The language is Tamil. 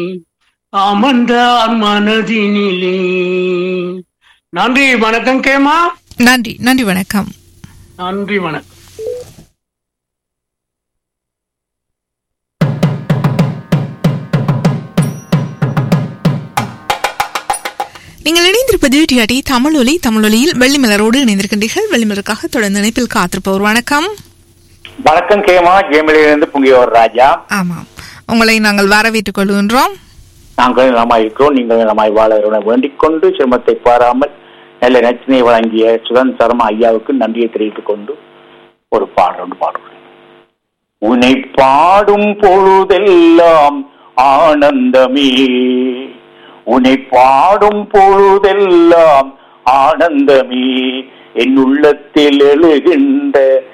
அமர்ந்தார் மனதினிலே நன்றி வணக்கம் கேமா நன்றி நன்றி வணக்கம் நன்றி வணக்கம் நீங்கள் இணைந்திருப்பது டிஆடி தமிழொலி தமிழொலியில் வெள்ளிமலரோடு இணைந்திருக்கின்றீர்கள் வெள்ளிமலருக்காக தொடர்ந்து இணைப்பில் காத்திருப்பவர் வணக்கம் வணக்கம் கேமா ஜெயமலியிலிருந்து புங்கியவர் ராஜா ஆமாம் உங்களை நாங்கள் வரவேற்றுக் கொள்கின்றோம் நாங்கள் நலமாய் இருக்கிறோம் நீங்கள் நலமாய் வாழ வேண்டிக் கொண்டு சிரமத்தை பாராமல் நல்ல நச்சினை வழங்கிய சுதன் சர்மா ஐயாவுக்கு நன்றியை தெரிவித்துக் கொண்டு ஒரு பாடல் பாடுறேன் உன்னை பாடும் பொழுதெல்லாம் ஆனந்தமே உன்னை பாடும் பொழுதெல்லாம் ஆனந்தமே என் உள்ளத்தில் எழுகின்ற